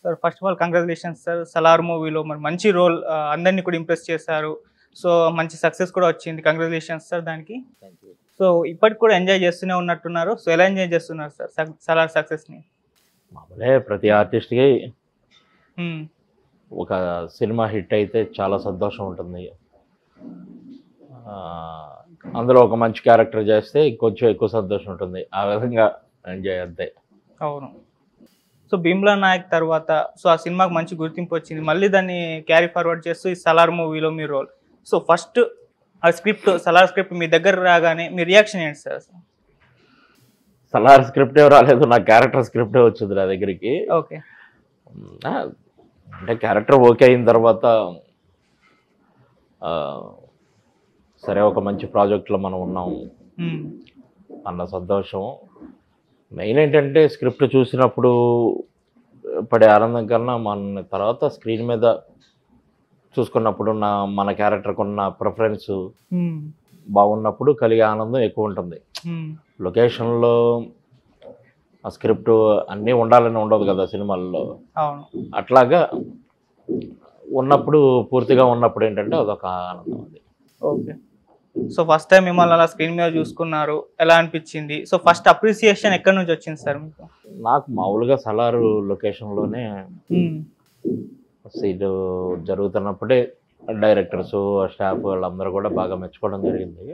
Sir first of all congratulations sir Salaar మూవీలో మరి మంచి రోల్ అందరినీ కూడా ఇంప్రెస్ చేశారు సో మంచి సక్సెస్ కూడా వచ్చింది కంగ్రాచులేషన్స్ సార్ దానికి సో ఇప్పటికి కూడా ఎంజాయ్ చేస్తూనే ఉన్నట్టున్నారు సో ఎలా ఎంజాయ్ చేస్తున్నారు సార్ సక్- సలార్ సక్సెస్ని మామూలే ప్రతి ఆర్టిస్ట్కి ఒక సినిమా హిట్ అయితే చాలా సంతోషం ఉంటుంది ఆ, అందులో ఒక మంచి క్యారెక్టర్ చేస్తే కొంచెం ఎక్కువ సంతోషం ఉంటుంది ఆ విధంగా ఎంజాయ్ అంతే అవును సో భీమ్లా నాయక్ తర్వాత సో ఆ సినిమాకి మంచి గుర్తింపు వచ్చింది మళ్ళీ దాన్ని క్యారీ ఫార్వర్డ్ చేస్తూ ఈ సలార్ మూవీలో మీ రోల్ సో ఫస్ట్ ఆ స్క్రిప్ట్ సలార్ స్క్రిప్ట్ మీ దగ్గర రాగానే మీ రియాక్షన్ ఏంటి సార్ సలార్ స్క్రిప్టే రాలేదు నా క్యారెక్టర్ స్క్రిప్టే వచ్చింది నా దగ్గరికి ఓకే ఆ, అంటే క్యారెక్టర్ ఓకే అయిన తర్వాత ఆ, సరే ఒక మంచి ప్రాజెక్ట్లో మనం ఉన్నాం అన్న సంతోషం మెయిన్ ఏంటంటే స్క్రిప్ట్ చూసినప్పుడు పడే ఆనందం కన్నా మన తర్వాత స్క్రీన్ మీద చూసుకున్నప్పుడు నా మన క్యారెక్టర్కి ఉన్న ప్రిఫరెన్స్ బాగున్నప్పుడు కలిగే ఆనందం ఎక్కువ ఉంటుంది లొకేషన్లో ఆ స్క్రిప్ట్ అన్నీ ఉండాలని ఉండదు కదా సినిమాల్లో అవును అట్లాగా ఉన్నప్పుడు పూర్తిగా ఉన్నప్పుడు ఏంటంటే అదొక ఆనందం అది ఓకే సో ఫస్ట్ టైం మిమ్మల్ని అలా స్క్రీన్ మీద చూసుకున్నారు ఎలా అనిపించింది సో ఫస్ట్ అప్రిసియేషన్ ఎక్కడి నుంచి వచ్చింది సార్ మీకు నాకు మామూలుగా సలారు లొకేషన్లోనే సీట్ జరుగుతున్నప్పుడే డైరెక్టర్స్ స్టాఫ్ వాళ్ళందరూ కూడా బాగా మెచ్చుకోవడం జరిగింది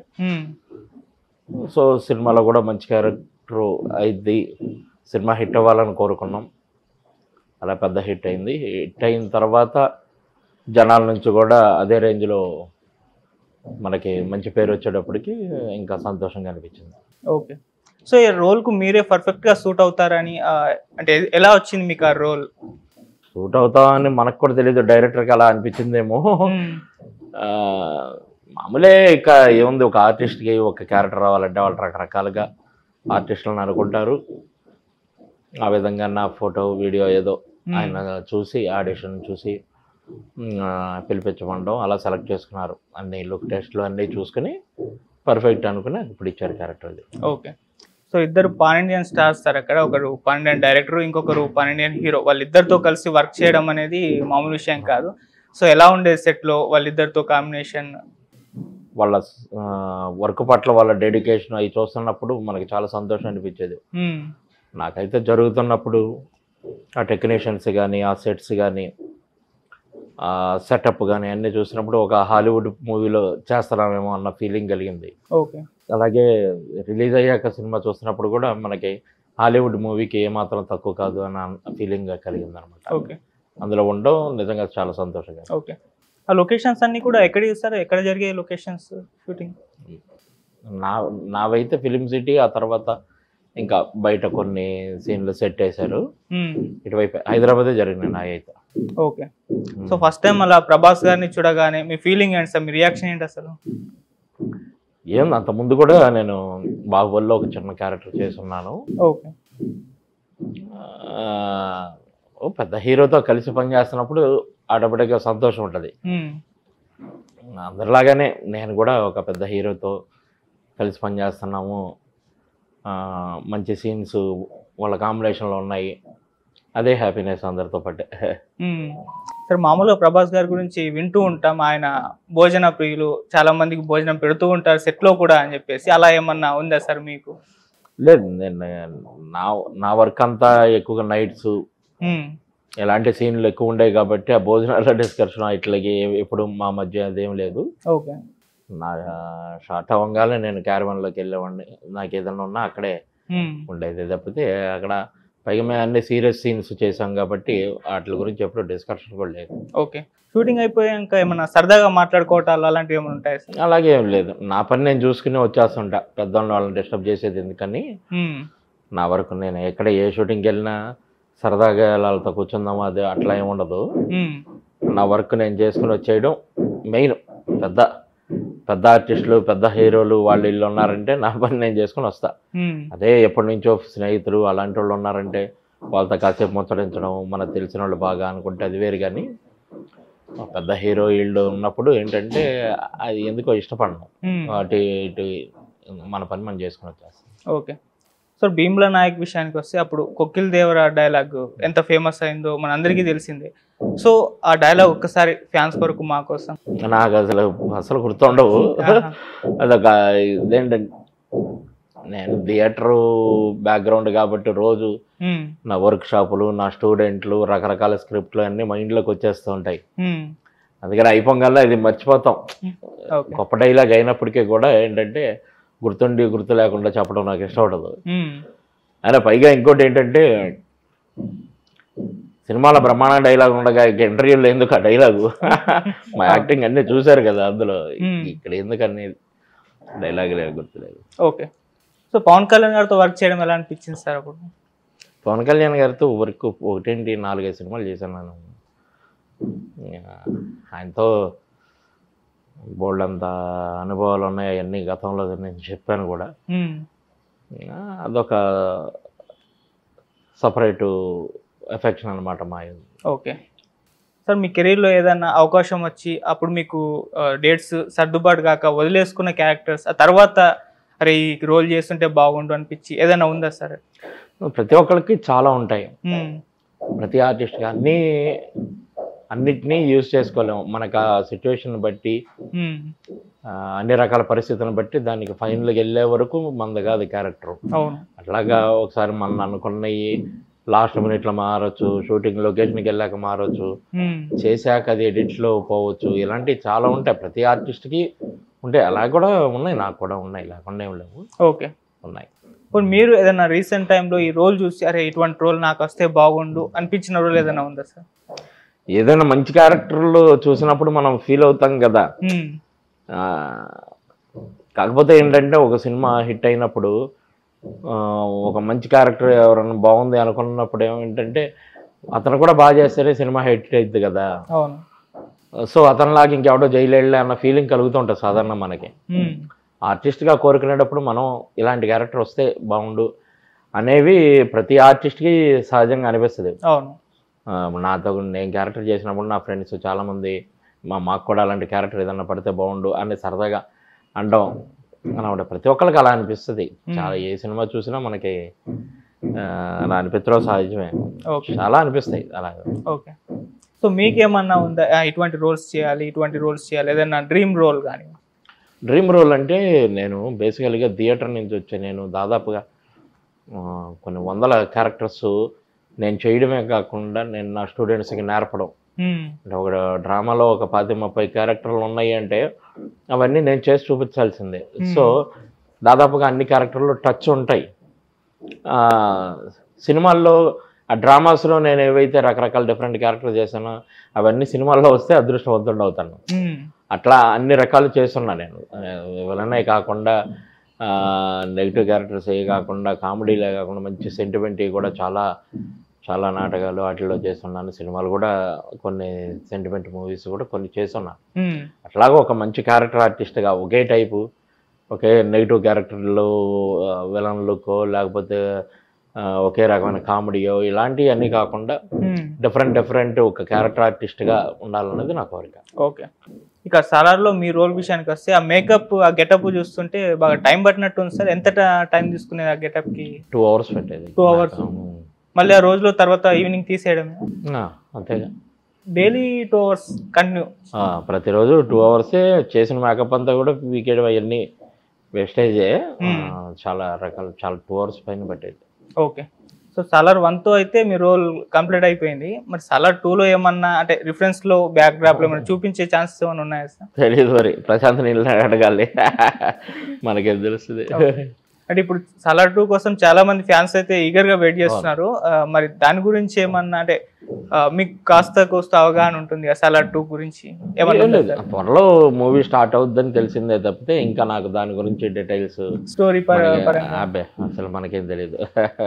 సో సినిమాలో కూడా మంచి క్యారెక్టర్ అయింది సినిమా హిట్ అవ్వాలని కోరుకున్నాం అలా పెద్ద హిట్ అయింది హిట్ అయిన తర్వాత జనాల నుంచి కూడా అదే రేంజ్లో మనకి మంచి పేరు వచ్చేటప్పటికి ఇంకా సంతోషంగా అనిపించింది ఓకే సో ఈ రోల్కు మీరే పర్ఫెక్ట్గా సూట్ అవుతారని ఆ, అంటే ఎలా వచ్చింది మీకు ఆ రోల్ సూట్ అవుతామని మనకు కూడా తెలియదు డైరెక్టర్కి అలా అనిపించిందేమో ఆ, మామూలే ఇక ఏముంది ఒక ఆర్టిస్ట్కి ఒక క్యారెక్టర్ రావాలంటే వాళ్ళు రకరకాలుగా ఆర్టిస్టులను అనుకుంటారు ఆ విధంగా నా ఫోటో వీడియో ఏదో ఆయన చూసి ఆడిషన్ చూసి ఉమ్, ఆ, పిలిపించమండం అలా సెలెక్ట్ చేసుకున్నారు అన్ని లుక్ టెస్ట్లు అన్నీ చూసుకుని పర్ఫెక్ట్ అనుకుని ఇప్పుడు ఇచ్చారు క్యారెక్టర్ అది ఓకే సో ఇద్దరు పాన్ ఇండియన్ స్టార్స్ సార్ అక్కడ ఒకరు పాన్ ఇండియన్ డైరెక్టర్ ఇంకొకరు పాన్ ఇండియన్ హీరో వాళ్ళిద్దరితో కలిసి వర్క్ చేయడం అనేది మామూలు విషయం కాదు సో ఎలా ఉండేది సెట్లో వాళ్ళిద్దరితో కాంబినేషన్ వాళ్ళ వర్క్ పట్ల వాళ్ళ డెడికేషన్ అవి చూస్తున్నప్పుడు మనకి చాలా సంతోషం అనిపించేది నాకైతే జరుగుతున్నప్పుడు ఆ టెక్నీషియన్స్ కానీ ఆ సెట్స్ కానీ ఆ సెటప్ కానీ అన్నీ చూసినప్పుడు ఒక హాలీవుడ్ మూవీలో చేస్తున్నామేమో అన్న ఫీలింగ్ కలిగింది ఓకే అలాగే రిలీజ్ అయ్యాక సినిమా చూసినప్పుడు కూడా మనకి హాలీవుడ్ మూవీకి ఏమాత్రం తక్కువ కాదు అన్న ఫీలింగ్ కలిగింది అనమాట ఓకే అందులో ఉండడం నిజంగా చాలా సంతోషంగా ఓకే ఆ లొకేషన్స్ అన్ని కూడా ఎక్కడ చూస్తారు ఎక్కడ జరిగే లొకేషన్స్ షూటింగ్ నా నావైతే ఫిలిం సిటీ ఆ తర్వాత ఇంకా బయట కొన్ని సీన్లు సెట్ వేశారు ఇటువైపు హైదరాబాదే జరిగినాయి నా అయితే ఓకే సో ఫస్ట్ టైం అలా ప్రభాస్ గారిని చూడగానే మీ ఫీలింగ్ ఏంటి సార్ మీ రియాక్షన్ ఏంటి అసలు ఏం అంత ముందు కూడా నేను బాహుబలిలో ఒక చిన్న క్యారెక్టర్ చేస్తున్నాను ఓకే ఆ, ఓ పెద్ద హీరోతో కలిసి పనిచేస్తున్నప్పుడు ఆటోమేటిక్గా సంతోషం ఉంటుంది అందరిలాగానే నేను కూడా ఒక పెద్ద హీరోతో కలిసి పనిచేస్తున్నాము ఆ, మంచి సీన్స్ వాళ్ళ కాంబినేషన్లో ఉన్నాయి అదే హ్యాపీనెస్ అందరితో పాటే సార్ మామూలుగా ప్రభాస్ గారి గురించి వింటూ ఉంటాం ఆయన భోజన ప్రియులు చాలా మందికి భోజనం పెడుతూ ఉంటారు set లో కూడా అని చెప్పేసి అలా ఏమన్నా ఉందా సార్ మీకు లేదు నేను నా నా వర్క్ అంతా ఎక్కువగా నైట్స్ మ్మ్. ఎలాంటి సీన్లు ఎక్కువ ఉండేవి కాబట్టి ఆ భోజనాల డిస్కషన్ ఇట్లాగే ఎప్పుడు మా మధ్య అదేం లేదు ఓకే నా షార్ట్ అవ్వగానే నేను క్యారవన్లోకి వెళ్ళేవాడిని నాకు ఏదైనా ఉన్నా అక్కడే మ్మ్. ఉండేది తప్పితే అక్కడ పైగా మేము అన్ని సీరియస్ సీన్స్ చేసాం కాబట్టి వాటి గురించి ఎప్పుడు డిస్కషన్ కూడా లేదు ఓకే షూటింగ్ అయిపోయాక ఏమన్నా సరదాగా మాట్లాడుకోవటాలు అలాంటివి ఏమైనా ఉంటాయి సార్ అలాగే ఏం లేదు నా పని నేను చూసుకుని వచ్చేస్తుంటా పెద్దవాళ్ళని వాళ్ళని డిస్టర్బ్ చేసేది ఎందుకని మ్మ్. నా వరకు నేను ఎక్కడ ఏ షూటింగ్కి వెళ్ళినా సరదాగా వాళ్ళతో కూర్చుందామా అది అట్లా ఏమి ఉండదు మ్మ్. నా వర్క్ నేను చేసుకుని వచ్చేయడం మెయిన్ పెద్ద పెద్ద ఆర్టిస్టులు పెద్ద హీరోలు వాళ్ళు వీళ్ళు ఉన్నారంటే నా పని నేను చేసుకుని వస్తా మ్మ్. అదే ఎప్పటి నుంచో స్నేహితులు అలాంటి వాళ్ళు ఉన్నారంటే వాళ్ళతో కాసేపు ముచ్చటించడం మనకు తెలిసిన వాళ్ళు బాగా అనుకుంటే అది వేరు కానీ ఆ పెద్ద హీరో వీళ్ళు ఉన్నప్పుడు ఏంటంటే అది ఎందుకో ఇష్టపడను మ్మ్. అటు ఇటు మన పని మనం చేసుకుని వచ్చేస్తాం ఓకే సో భీమ్ల నాయక్ విషయానికి వస్తే అప్పుడు కొక్కిల్ దేవర డైలాగ్ ఎంత ఫేమస్ అయిందో మన అందరికీ తెలిసిందే సో ఆ డైలాగ్ ఒక్కసారి ఫ్యాన్స్ కొరకు మా కోసం నాకు అసలు అసలు గుర్తుండవు ఆహా. అదొక ఇదేంటంటే నేను థియేటర్ బ్యాక్గ్రౌండ్ కాబట్టి రోజు ఉమ్, నా వర్క్ షాపులు నా స్టూడెంట్లు రకరకాల స్క్రిప్ట్లు అన్నీ మైండ్లోకి వచ్చేస్తూ ఉంటాయి ఉమ్, అందుకని అయిపోగానే ఇది మర్చిపోతాం ఓకే గొప్ప డైలాగ్ అయినప్పటికీ కూడా ఏంటంటే గుర్తుండి గుర్తు లేకుండా చెప్పడం నాకు ఇష్టం ఉండదు ఉమ్, అయినా పైగా ఇంకోటి ఏంటంటే సినిమాలో బ్రహ్మాండ డైలాగ్ ఉండగా ఇక ఇంటర్వ్యూలో ఎందుకు ఆ డైలాగు మా యాక్టింగ్ అన్నీ చూశారు కదా అందులో Hmm. ఇక్కడ ఎందుకు అన్ని డైలాగ్ లేదు గుర్తులేదు ఓకే సో పవన్ కళ్యాణ్ గారితో వర్క్ చేయడం ఎలా అనిపించింది సార్ అప్పుడు పవన్ కళ్యాణ్ గారితో వర్క్ ఒకటేంటి నాలుగైదు సినిమాలు చేశాను నేను ఇంకా ఆయనతో బోల్డ్ అంత అనుభవాలు ఉన్నాయి అవన్నీ గతంలో నేను చెప్పాను కూడా ఉమ్, ఇంకా అదొక సపరేటు ఎఫెక్షన్ అనమాట మా ఓకే సార్ మీ కెరీర్లో ఏదైనా అవకాశం వచ్చి అప్పుడు మీకు డేట్స్ సర్దుబాటు కాక వదిలేసుకున్న క్యారెక్టర్స్ ఆ తర్వాత అరే ఈ రోల్ చేస్తుంటే బాగుండు అనిపించి ఏదైనా ఉందా సార్ ప్రతి ఒక్కరికి చాలా ఉంటాయి ఉమ్, ప్రతి ఆర్టిస్ట్కి అన్నీ అన్నిటినీ యూజ్ చేసుకోలేము మనకు ఆ సిచ్యువేషన్ బట్టి ఉమ్, ఆ, అన్ని రకాల పరిస్థితులను బట్టి దానికి ఫైనల్కి వెళ్ళే వరకు మనది కాదు క్యారెక్టర్ అవును అట్లాగా ఒకసారి మనం అనుకున్నవి లాస్ట్ మినిట్లో మారచ్చు షూటింగ్ లొకేషన్కి వెళ్ళాక మారచ్చు ఉమ్, చేశాక అది ఎడిట్లో పోవచ్చు ఇలాంటివి చాలా ఉంటాయి ప్రతి ఆర్టిస్ట్కి ఉంటాయి అలా కూడా ఉన్నాయి నాకు కూడా ఉన్నాయి లేకుండా ఏం లేవు ఓకే ఉన్నాయి ఇప్పుడు మీరు ఏదైనా రీసెంట్ టైంలో ఈ రోల్ చూసి అరే ఇటువంటి రోల్ నాకు వస్తే బాగుండు అనిపించిన రోల్ ఏదైనా ఉందా సార్ ఏదైనా మంచి క్యారెక్టర్లు చూసినప్పుడు మనం ఫీల్ అవుతాం కదా ఉమ్, ఆ, కాకపోతే ఏంటంటే ఒక సినిమా హిట్ అయినప్పుడు ఆ, ఒక మంచి క్యారెక్టర్ ఎవరైనా బాగుంది అనుకున్నప్పుడు ఏమిటంటే అతను కూడా బాగా చేస్తేనే సినిమా హిట్ అవుతుంది కదా అవును సో అతనిలాగా ఇంకెవడో జైలేళ్ళే అన్న ఫీలింగ్ కలుగుతూ ఉంటుంది సాధారణ మనకి ఉమ్, ఆర్టిస్ట్గా కోరుకునేటప్పుడు మనం ఇలాంటి క్యారెక్టర్ వస్తే బాగుండు అనేవి ప్రతి ఆర్టిస్ట్కి సహజంగా అనిపిస్తుంది అవును ఆ, నాతో నేను క్యారెక్టర్ చేసినప్పుడు నా ఫ్రెండ్స్ చాలామంది మా మాకు కూడా అలాంటి క్యారెక్టర్ ఏదన్నా పడితే బాగుండు అని సరదాగా అనడం అనమాట ప్రతి ఒక్కరికి అలా అనిపిస్తుంది చాలా ఏ సినిమా చూసినా మనకి ఆ, అలా అనిపించడం సహజమే ఓకే చాలా అనిపిస్తాయి అలా ఓకే సో మీకేమన్నా ఉందా ఆ, ఇటువంటి రోల్స్ చేయాలి ఇటువంటి రోల్స్ చేయాలి ఏదైనా డ్రీమ్ రోల్ కానీ డ్రీమ్ రోల్ అంటే నేను బేసికల్గా థియేటర్ నుంచి వచ్చే నేను దాదాపుగా ఆ, కొన్ని వందల క్యారెక్టర్స్ నేను చేయడమే కాకుండా నేను నా స్టూడెంట్స్కి నేర్పడం అంటే ఒక డ్రామాలో ఒక పది ముప్పై క్యారెక్టర్లు ఉన్నాయి అంటే అవన్నీ నేను చేసి చూపించాల్సిందే సో దాదాపుగా అన్ని క్యారెక్టర్లు టచ్ ఉంటాయి ఆ, సినిమాల్లో ఆ డ్రామాస్లో నేను ఏవైతే రకరకాల డిఫరెంట్ క్యారెక్టర్ చేశానో అవన్నీ సినిమాల్లో వస్తే అదృష్టవంతుడు అవుతాను అట్లా అన్ని రకాలు చేస్తున్నా నేను విలనే కాకుండా నెగిటివ్ క్యారెక్టర్స్ ఏ కాకుండా కామెడీలే కాకుండా మంచి సెంటిమెంట్ కూడా చాలా చాలా నాటకాలు వాటిల్లో చేస్తున్నాను సినిమాలు కూడా కొన్ని సెంటిమెంట్ మూవీస్ కూడా కొన్ని చేస్తున్నాను అట్లాగా ఒక మంచి క్యారెక్టర్ ఆర్టిస్ట్గా ఒకే టైపు ఒకే నెగిటివ్ క్యారెక్టర్లు విలన్ లుక్ లేకపోతే ఆ, ఒకే రకమైన కామెడీయో ఇలాంటివి అన్నీ కాకుండా డిఫరెంట్ డిఫరెంట్ ఒక క్యారెక్టర్ ఆర్టిస్ట్గా ఉండాలన్నది నా కోరిక ఓకే ఇక సలార్లో మీ రోల్ విషయానికి వస్తే ఆ మేకప్ ఆ గెటప్ చూస్తుంటే బాగా టైం పట్టినట్టు ఉంది సార్ ఎంత టైం తీసుకునేది ఆ గెటప్ కి టూ అవర్స్ పెట్టేది Two hours. మళ్ళీ ఆ రోజులో తర్వాత ఈవినింగ్ తీసేయడమే ఆ, అంతేగా డైలీ టూ అవర్స్ కంటిన్యూ ఆ, ప్రతిరోజు టూ అవర్సే చేసిన మేకప్ అంతా కూడా వీకేయడం అవన్నీ వేస్టేజే ఆ, చాలా రకాల చాలా టూ అవర్స్ పైన పట్టేది ఓకే సో సలార్ వన్ తో అయితే మీ రోల్ కంప్లీట్ అయిపోయింది మరి సలార్ టూ లో ఏమన్నా అంటే రిఫరెన్స్ లో బ్యాక్ డ్రాప్ లో ఏమన్నా చూపించే ఛాన్సెస్ ఏమైనా ఉన్నాయా సార్ తెలియదు మరి ప్రశాంత్ నీళ్ళు అడగాలి మనకేం తెలుస్తుంది అంటే ఇప్పుడు సలార్ టూ కోసం చాలా మంది ఫ్యాన్స్ అయితే ఈగర్ గా వెయిట్ చేస్తున్నారు ఆ, మరి దాని గురించి ఏమన్నా అంటే ఆ, మీకు కాస్త కోస్త అవగాహన ఉంటుంది కదా సలార్ టూ గురించి ఏమన్నా ఏం లేదు త్వరలో మూవీ స్టార్ట్ అవుద్దని తెలిసిందే తప్పితే ఇంకా నాకు దాని గురించి డీటెయిల్స్ స్టోరీ పరంగా అబ్బే అసలు మనకేం తెలియదు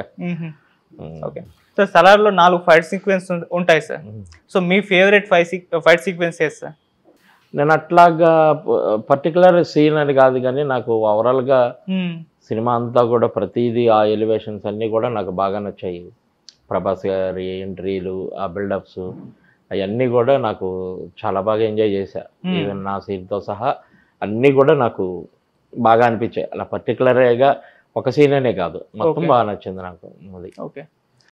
ఓకే సో సలార్ లో నాలుగు ఫైట్ సీక్వెన్స్ ఉంటాయి సార్ సో మీ ఫేవరెట్ ఫైట్ ఫైట్ సీక్వెన్స్ ఏది సార్ నేను అట్లాగా పర్టికులర్ సీన్ అని కాదు కానీ నాకు ఓవరాల్గా సినిమా అంతా కూడా ప్రతిదీ ఆ ఎలివేషన్స్ అన్నీ కూడా నాకు బాగా నచ్చాయి ప్రభాస్ గారి ఎంట్రీలు ఆ బిల్డప్స్ అవన్నీ కూడా నాకు చాలా బాగా ఎంజాయ్ చేశా Hmm. ఈవెన్ నా సీన్తో సహా అన్నీ కూడా నాకు బాగా అనిపించాయి అలా పర్టికులర్గా ఒక సీన్ అనే కాదు మొత్తం Okay. బాగా నచ్చింది నాకు అది ఓకే